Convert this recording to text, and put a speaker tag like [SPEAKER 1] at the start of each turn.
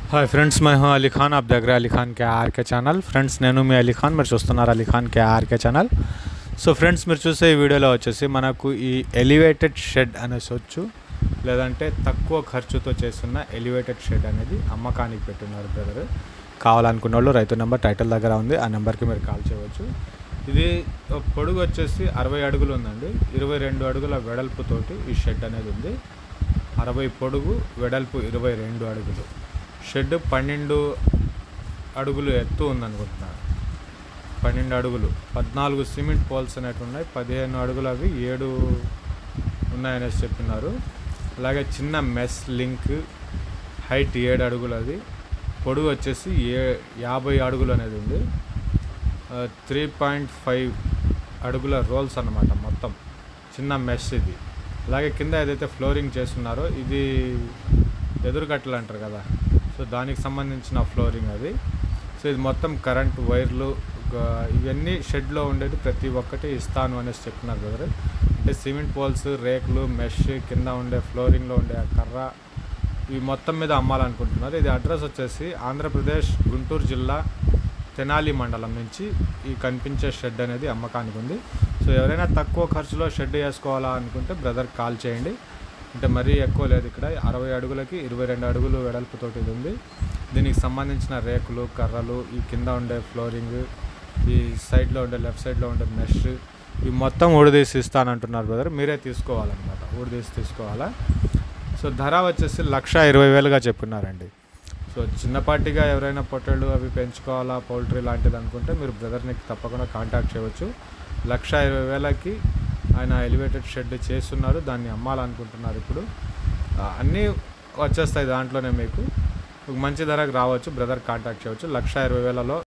[SPEAKER 1] hi friends मैं हूं अली खान आप देख रहे हैं अली खान के आर के ఛానల్ ఫ్రెండ్స్ నేను మీ అలీ ఖాన్ మీరు చూస్తున్నారు Ali Khan K R K channel so friends మీరు చూసే ఈ వీడియోలో వచ్చేసి మనకు ఈ ఎలివేటెడ్ షెడ్ అనేసి వచ్చు లేదంటే తక్కువ ఖర్చుతో చేస్తున్న ఎలివేటెడ్ షెడ్ అనేది అమ్మకానికి పెట్టున్నారు బ్రదర్ కావాలనుకున్న వాళ్ళు రైతు నెంబర్ టైటిల్ దగ్గర ఉంది ఆ నెంబర్కి మీరు కాల్ చేయవచ్చు ఇది పొడుగు వచ్చేసి అరవై అడుగులు ఉందండి ఇరవై రెండు అడుగుల వెడల్పుతోటి ఈ షెడ్ అనేది ఉంది అరవై పొడుగు వెడల్పు ఇరవై రెండు అడుగులు షెడ్ పన్నెండు అడుగులు ఎత్తు ఉందనుకుంటున్నాను పన్నెండు అడుగులు పద్నాలుగు సిమెంట్ పోల్స్ అనేవి ఉన్నాయి పదిహేను అడుగులు అవి ఏడు ఉన్నాయనేసి చెప్పినారు అలాగే చిన్న మెస్ లింక్ హైట్ ఏడు అడుగులు అది పొడుగు వచ్చేసి ఏ యాభై అడుగులు అనేది ఉంది త్రీ పాయింట్ ఫైవ్ అడుగుల రోల్స్ అన్నమాట మొత్తం చిన్న మెష్ ఇది అలాగే కింద ఏదైతే ఫ్లోరింగ్ చేస్తున్నారో ఇది ఎదురుగట్టలు అంటారు కదా సో దానికి సంబంధించిన ఫ్లోరింగ్ అది సో ఇది మొత్తం కరెంట్ వైర్లు గ- ఇవన్నీ షెడ్లో ఉండేది ప్రతి ఒక్కటి ఇస్తాను అనేసి చెప్తున్నారు బ్రదర్ అంటే సిమెంట్ పోల్స్ రేకులు మెష్ కింద ఉండే ఫ్లోరింగ్లో ఉండే ఆ కర్ర ఇవి మొత్తం మీద అమ్మాలనుకుంటున్నారు ఇది అడ్రస్ వచ్చేసి ఆంధ్రప్రదేశ్ గుంటూరు జిల్లా తెనాలి మండలం నుంచి ఈ కనిపించే షెడ్ అనేది అమ్మకానికి ఉంది సో ఎవరైనా తక్కువ ఖర్చులో షెడ్ వేసుకోవాలా అనుకుంటే బ్రదర్ కాల్ చేయండి అంటే మరీ ఎక్కువ లేదు ఇక్కడ అరవై అడుగులకి ఇరవై రెండు అడుగులు వెడల్పుతోటి ఇది ఉంది దీనికి సంబంధించిన రేకులు కర్రలు ఈ కింద ఉండే ఫ్లోరింగ్ ఈ సైడ్లో ఉండే లెఫ్ట్ సైడ్లో ఉండే మెష్ ఇవి మొత్తం ఊడదీసి ఇస్తానంటున్నారు బ్రదర్ మీరే తీసుకోవాలన్నమాట ఊడదీసి తీసుకోవాలా సో ధర వచ్చేసి లక్ష ఇరవై వేలుగా చెప్పినారండి సో చిన్నపాటిగా ఎవరైనా పొట్టేళ్ళు అవి పెంచుకోవాలా పౌల్ట్రీ లాంటిది అనుకుంటే మీరు బ్రదర్ని తప్పకుండా కాంటాక్ట్ చేయవచ్చు లక్ష ఇరవై వేలకి ఆయన ఎలివేటెడ్ షెడ్ చేస్తున్నారు దాన్ని అమ్మాలనుకుంటున్నారు ఇప్పుడు ఆ, అన్నీ వచ్చేస్తాయి దాంట్లోనే మీకు ఒక మంచి ధరకు రావచ్చు బ్రదర్ కాంటాక్ట్ చేయవచ్చు లక్ష ఇరవై వేలలో